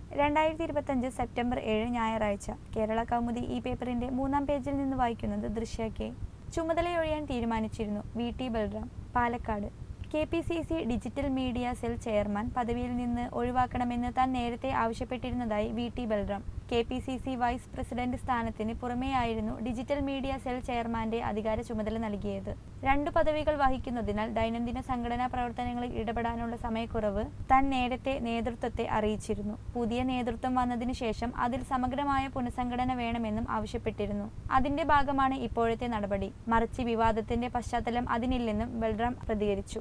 രണ്ടായിരത്തി ഇരുപത്തഞ്ച് സെപ്റ്റംബർ ഏഴ് ഞായറാഴ്ച കേരള കൗമുദി ഈ പേപ്പറിന്റെ മൂന്നാം പേജിൽ നിന്ന് വായിക്കുന്നത് ദൃശ്യ കെ ചുമതലയൊഴിയാൻ തീരുമാനിച്ചിരുന്നു V T Balram Palakkad K P C C digital media cell chairman പദവിയിൽ നിന്ന് ഒഴിവാക്കണമെന്ന് താൻ നേരത്തെ ആവശ്യപ്പെട്ടിരുന്നതായി V T Balram K P C C vice president സ്ഥാനത്തിന് പുറമെയായിരുന്നു ഡിജിറ്റൽ മീഡിയ സെൽ ചെയർമാന്റെ അധികാര ചുമതല നൽകിയത് രണ്ടു പദവികൾ വഹിക്കുന്നതിനാൽ ദൈനംദിന സംഘടനാ പ്രവർത്തനങ്ങളിൽ ഇടപെടാനുള്ള സമയക്കുറവ് താൻ നേരത്തെ നേതൃത്വത്തെ അറിയിച്ചിരുന്നു പുതിയ നേതൃത്വം വന്നതിനു ശേഷം അതിൽ സമഗ്രമായ പുനഃസംഘടന വേണമെന്നും ആവശ്യപ്പെട്ടിരുന്നു അതിന്റെ ഭാഗമാണ് ഇപ്പോഴത്തെ നടപടി മറിച്ച് വിവാദത്തിന്റെ പശ്ചാത്തലം അതിനില്ലെന്നും ബൽറാം പ്രതികരിച്ചു